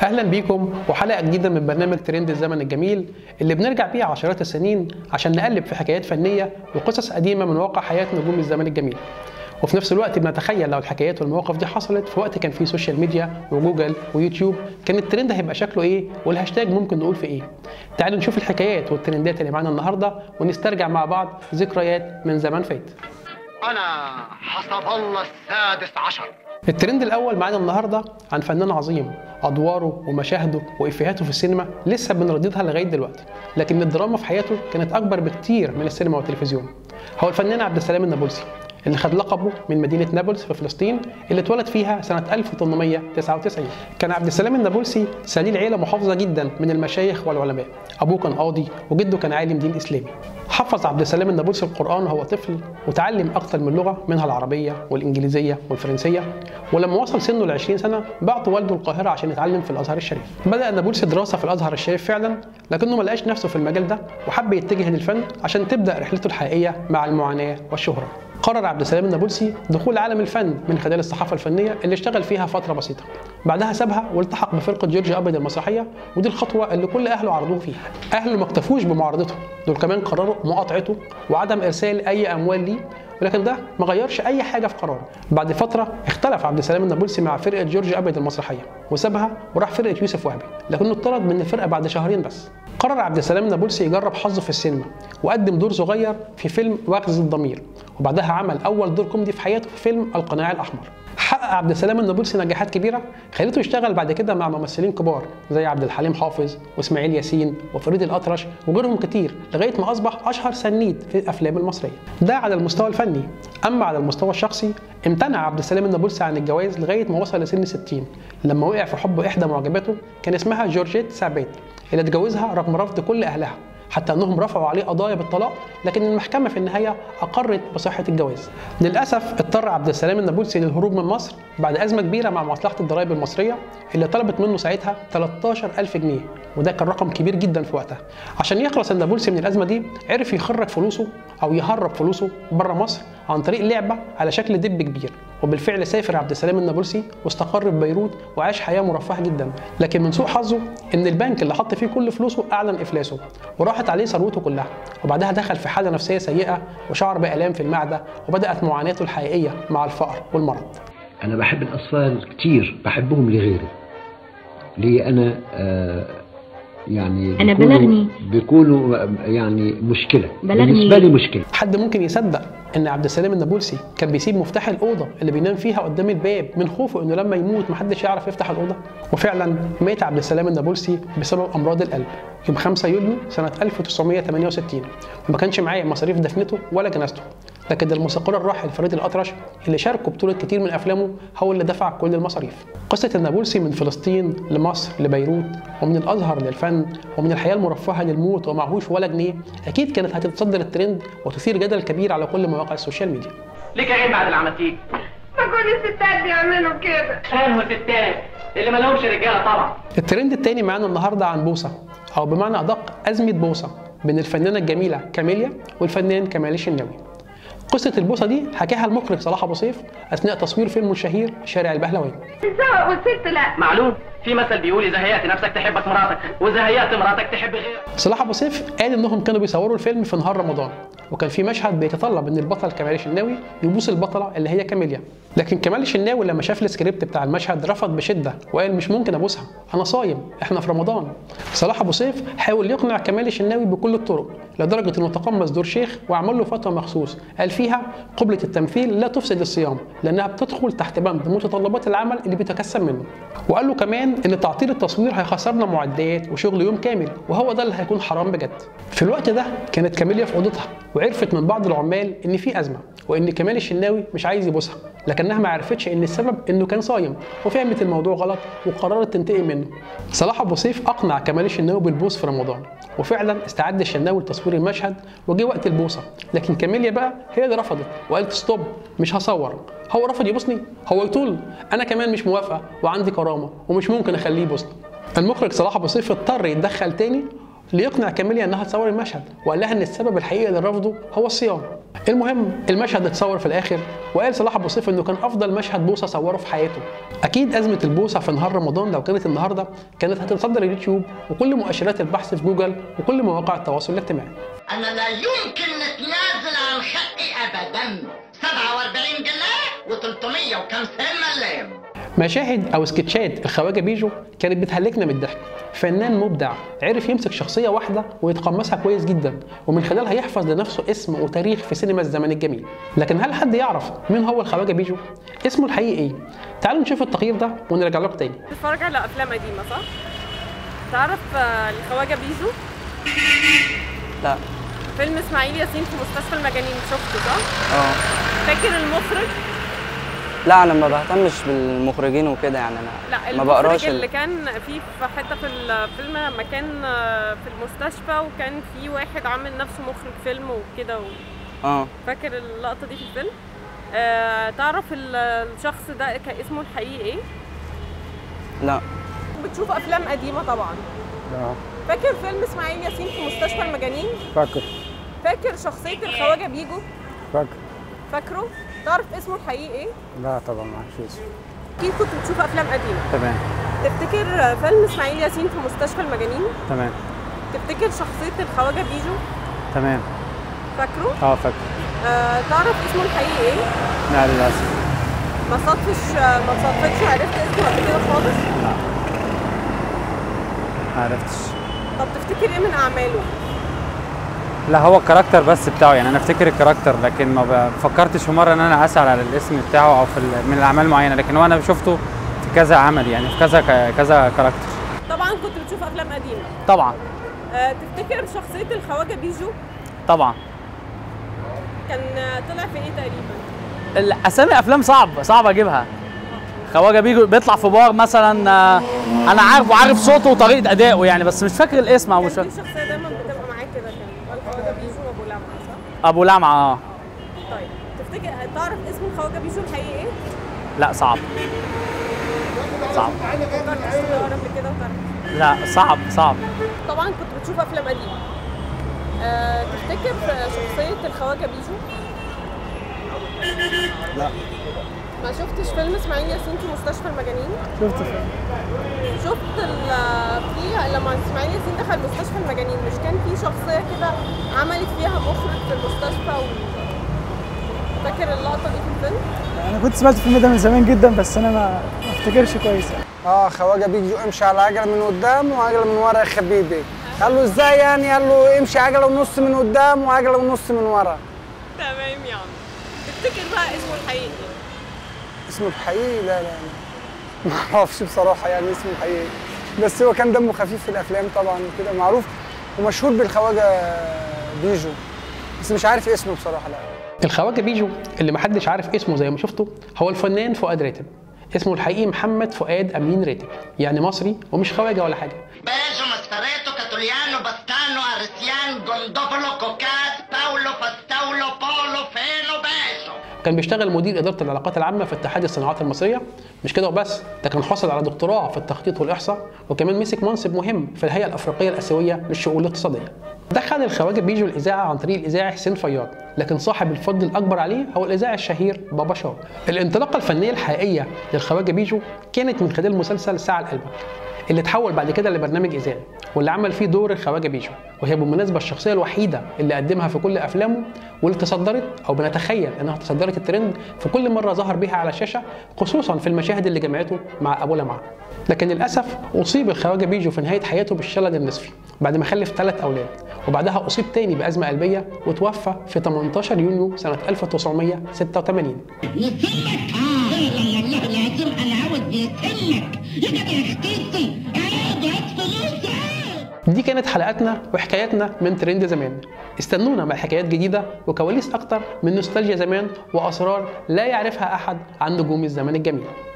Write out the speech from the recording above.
اهلا بيكم وحلقه جديده من برنامج ترند الزمن الجميل اللي بنرجع بيه عشرات السنين عشان نقلب في حكايات فنيه وقصص قديمه من واقع حياه نجوم الزمن الجميل وفي نفس الوقت بنتخيل لو الحكايات والمواقف دي حصلت في وقت كان فيه سوشيال ميديا وجوجل ويوتيوب كان الترند هيبقى شكله ايه والهاشتاج ممكن نقول في ايه تعالوا نشوف الحكايات والترندات اللي معانا النهارده ونسترجع مع بعض ذكريات من زمان فات أنا حسب الله السادس عشر الترند الاول معانا النهارده عن فنان عظيم ادواره ومشاهده وافيهاته في السينما لسه بنرددها لغايه دلوقتي لكن الدراما في حياته كانت اكبر بكتير من السينما والتلفزيون هو الفنان عبد السلام النابلسي اللي خد لقبه من مدينه نابلس في فلسطين اللي اتولد فيها سنه 1899 كان عبد السلام النابلسي سليل عيله محافظه جدا من المشايخ والعلماء ابوه كان قاضي وجده كان عالم دين اسلامي حفظ عبد السلام النابلسي القرآن وهو طفل وتعلم أكثر من لغة منها العربية والإنجليزية والفرنسية ولما وصل سنه ل 20 سنة بعت والده القاهرة عشان يتعلم في الأزهر الشريف. بدأ النابلسي دراسة في الأزهر الشريف فعلا لكنه ما لقاش نفسه في المجال ده وحب يتجه للفن عشان تبدأ رحلته الحقيقية مع المعاناة والشهرة. قرر عبد السلام النابلسي دخول عالم الفن من خلال الصحافه الفنيه اللي اشتغل فيها فتره بسيطه. بعدها سابها والتحق بفرقه جورج ابيض المسرحيه ودي الخطوه اللي كل اهله عرضوه فيها. اهله ما اكتفوش بمعارضته، دول كمان قرروا مقاطعته وعدم ارسال اي اموال ليه ولكن ده ما غيرش اي حاجه في قراره. بعد فتره اختلف عبد السلام النابلسي مع فرقه جورج ابيض المسرحيه وسابها وراح فرقه يوسف وهبي، لكنه اتطرد من الفرقه بعد شهرين بس. قرر عبد السلام النابلسي يجرب حظه في السينما وقدم دور صغير في فيلم وغز الضمير وبعدها عمل اول دور كوميدي في حياته في فيلم القناع الاحمر حقق عبد السلام النابلسي نجاحات كبيره خلته يشتغل بعد كده مع ممثلين كبار زي عبد الحليم حافظ واسماعيل ياسين وفريد الاطرش وغيرهم كتير لغايه ما اصبح اشهر سنيد في الافلام المصريه ده على المستوى الفني اما على المستوى الشخصي امتنع عبد السلام النابلسي عن الجواز لغايه ما وصل لسن 60 لما وقع في حب احدى معجباته كان اسمها جورجيت سعبات اللي اتجوزها رغم رفض كل اهلها حتى انهم رفعوا عليه قضايا بالطلاق لكن المحكمه في النهايه اقرت بصحه الجواز. للاسف اضطر عبد السلام النابلسي للهروب من مصر بعد ازمه كبيره مع مصلحه الضرائب المصريه اللي طلبت منه ساعتها 13000 جنيه وده كان رقم كبير جدا في وقتها. عشان يخلص النابلسي من الازمه دي عرف يخرج فلوسه او يهرب فلوسه بره مصر عن طريق لعبه على شكل دب كبير وبالفعل سافر عبد السلام النابلسي واستقر في بيروت وعاش حياه مرفهه جدا لكن من سوء حظه ان البنك اللي حط فيه كل فلوسه اعلن افلاسه وراحت عليه ثروته كلها وبعدها دخل في حاله نفسيه سيئه وشعر بالام في المعده وبدات معاناته الحقيقيه مع الفقر والمرض أنا بحب الأطفال كتير بحبهم لغيري ليه أنا آه يعني أنا بيكونوا- بلغني. بيكونوا آه، يعني مشكلة بلغني. بالنسبة لي مشكلة حد ممكن يصدق ان عبد السلام النابلسي كان بيسيب مفتاح الاوضه اللي بينام فيها قدام الباب من خوفه انه لما يموت محدش يعرف يفتح الاوضه وفعلا مات عبد السلام النابلسي بسبب امراض القلب يوم 5 يوليو سنه 1968 وما كانش معاه مصاريف دفنته ولا جنازته لكن الموسيقار الراحل فريد الأطرش اللي شاركه بطولة كتير من أفلامه هو اللي دفع كل المصاريف. قصة النابلسي من فلسطين لمصر لبيروت ومن الأزهر للفن ومن الحياة المرفهة للموت ومعهوش ولا جنيه أكيد كانت هتتصدر الترند وتثير جدل كبير على كل مواقع السوشيال ميديا. ليك عين بعد اللي عملتيه ما كل الستات بيعملوا كده انه ستات اللي ما لهمش رجاله طبعا الترند التاني معانا النهارده عن بوسه او بمعنى ادق ازمه بوسه بين الفنانه الجميله كاميليا والفنان كمال الشناوي. قصه البوسه دي حكاها المخرج صلاح ابو سيف اثناء تصوير فيلمه الشهير شارع البهلوان. الزوق والست لا معلوم في مثل بيقول اذا هيأت نفسك تحبك مراتك واذا هيأت مراتك تحب غيرك صلاح ابو سيف قال انهم كانوا بيصوروا الفيلم في نهار رمضان وكان في مشهد بيتطلب ان البطل كمال الشناوي يبوس البطله اللي هي كاميليا لكن كمال الشناوي لما شاف السكريبت بتاع المشهد رفض بشده وقال مش ممكن ابوسها انا صايم احنا في رمضان صلاح ابو سيف حاول يقنع كمال الشناوي بكل الطرق لدرجه انه تقمص دور شيخ وعمل له فتوى مخصوص قال فيها قبله التمثيل لا تفسد الصيام لانها بتدخل تحت بند متطلبات العمل اللي بيتكسب منه وقال له كمان ان تعطيل التصوير هيخسرنا معدات وشغل يوم كامل وهو ده اللي هيكون حرام بجد في الوقت ده كانت كاميليا في اوضتها وعرفت من بعض العمال ان في ازمه وان كمال الشناوي مش عايز يبوسها لكنها ما عرفتش ان السبب انه كان صايم وفهمت الموضوع غلط وقررت تنتقم منه صلاح ابو سيف اقنع كمال الشناوي بالبوس في رمضان وفعلا استعد الشناوي لتصوير المشهد وجه وقت البوسه لكن كاميليا بقى هي اللي رفضت وقالت ستوب مش هصور هو رفض يبوسني هو يطول انا كمان مش موافقه وعندي كرامه ومش ممكن اخليه يبوسني المخرج صلاح ابو سيف اضطر يتدخل تاني ليقنع كاميليا انها تصور المشهد وقال لها ان السبب الحقيقي لرفضه هو الصيام المهم المشهد اتصور في الاخر وقال صلاح ابو سيف انه كان افضل مشهد بوسه صوره في حياته اكيد ازمه البوسه في نهار رمضان لو كانت النهارده كانت هتتصدر اليوتيوب وكل مؤشرات البحث في جوجل وكل مواقع التواصل الاجتماعي أنا لا يمكن نتنازل عن حقي أبدا 47 جنيه و300 وكم ملام مشاهد او سكتشات الخواجه بيجو كانت بتهلكنا من الضحك فنان مبدع عرف يمسك شخصيه واحده ويتقمصها كويس جدا ومن خلالها يحفظ لنفسه اسم وتاريخ في سينما الزمن الجميل لكن هل حد يعرف مين هو الخواجه بيجو اسمه الحقيقي ايه تعالوا نشوف التقرير ده ونرجع لكم تاني بتتفرج على افلام قديمه صح تعرف آه، الخواجه بيجو لا فيلم اسماعيل ياسين في مستشفى المجانين شفته صح اه فاكر المخرج لا انا ما بهتمش بالمخرجين وكده يعني انا لا ما المخرج بقراش اللي ال... كان فيه في حته في الفيلم لما كان آه، في المستشفى وكان في واحد عامل نفسه مخرج فيلم وكده و... اه فاكر اللقطه دي في الفيلم آه تعرف ال- الشخص ده كان اسمه الحقيقي ايه لا بتشوف افلام قديمه طبعا فاكر فيلم اسماعيل ياسين في مستشفى المجانين فاكر فاكر شخصيه الخواجه بيجو فاكر فاكره تعرف اسمه الحقيقي ايه لا طبعا ما اعرفش اسمه اكيد كنت بتشوف افلام قديمه تمام تفتكر فيلم اسماعيل ياسين في مستشفى المجانين تمام تفتكر شخصيه الخواجه بيجو تمام فاكره اه فاكر آه تعرف اسمه الحقيقي ايه لا للاسف ما صدفش ما صدفتش عرفت اسمه قبل كده خالص ما عرفتش طب تفتكر ايه من اعماله لا هو الكاركتر بس بتاعه يعني انا افتكر الكاركتر لكن ما فكرتش في مره ان انا اسال على الاسم بتاعه او في ال- من الاعمال معينه لكن هو انا شفته في كذا عمل يعني في كذا ك- كذا كاركتر طبعا كنت بتشوف افلام قديمه طبعا آه تفتكر شخصيه الخواجه بيجو طبعا كان آه، طلع في ايه تقريبا الاسامي افلام صعب صعب اجيبها خواجه بيجو بيطلع في بار مثلا آه، انا عارف وعارف صوته وطريقه ادائه يعني بس مش فاكر الاسم او مش كان فاكر في شخصيه دايما بتبقى معاك كده كان الخواجه بيجو وابو لمعه صح ابو لمعه اه طيب تفتكر تعرف اسم الخواجه بيجو الحقيقي ايه لا صعب صعب فكرت تدور قبل كده وتعرف لا صعب صعب طبعا كنت بتشوف افلام قديمه أه تفتكر شخصيه الخواجه بيجو لا. ما شفتش فيلم اسماعيل ياسين في مستشفى المجانين شفت فيلم شفت ال- في لما اسماعيل ياسين دخل مستشفى المجانين مش كان في شخصيه كده عملت فيها مخرج في المستشفى و... فاكر اللقطه دي في الفيلم انا كنت سمعت الفيلم ده من زمان جدا بس انا ما ما افتكرش كويس يعني اه خواجه بيجي امشي على عجله من قدام وعجله من ورا يا حبيبي قال له ازاي يعني قال له امشي عجله ونص من قدام وعجله ونص من ورا تمام يا عم تفتكر بقى اسمه الحقيقي اسمه الحقيقي لا لا لا ما اعرفش بصراحه يعني اسمه الحقيقي بس هو كان دمه خفيف في الافلام طبعا وكده معروف ومشهور بالخواجه بيجو بس مش عارف اسمه بصراحه لا الخواجه بيجو اللي محدش عارف اسمه زي ما شفته هو الفنان فؤاد راتب اسمه الحقيقي محمد فؤاد امين راتب يعني مصري ومش خواجه ولا حاجه بيجو ماسفريتو كاتوليانو باستانو ارسيان جوندوفولو كوكات باولو باستاولو بولو فينو بيجو كان بيشتغل مدير اداره العلاقات العامه في اتحاد الصناعات المصريه مش كده وبس ده كان حاصل على دكتوراه في التخطيط والاحصاء وكمان مسك منصب مهم في الهيئه الافريقيه الاسيويه للشؤون الاقتصاديه دخل الخواجه بيجو الاذاعه عن طريق الاذاعي حسين فياض لكن صاحب الفضل الاكبر عليه هو الاذاعي الشهير بابا شاو الانطلاقه الفنيه الحقيقيه للخواجه بيجو كانت من خلال مسلسل ساعه لقلبك اللي اتحول بعد كده لبرنامج اذاعي واللي عمل فيه دور الخواجه بيجو وهي بالمناسبه الشخصيه الوحيده اللي قدمها في كل افلامه واللي تصدرت او بنتخيل انها تصدرت الترند في كل مره ظهر بيها على الشاشه خصوصا في المشاهد اللي جمعته مع ابو لمعه لكن للاسف اصيب الخواجه بيجو في نهايه حياته بالشلل النصفي بعد ما خلف ثلاث اولاد وبعدها اصيب تاني بازمه قلبيه وتوفى في 18 يونيو سنه 1986 دي كانت حلقاتنا وحكاياتنا من ترند زمان استنونا مع حكايات جديدة وكواليس أكتر من نوستالجيا زمان وأسرار لا يعرفها أحد عن نجوم الزمن الجميل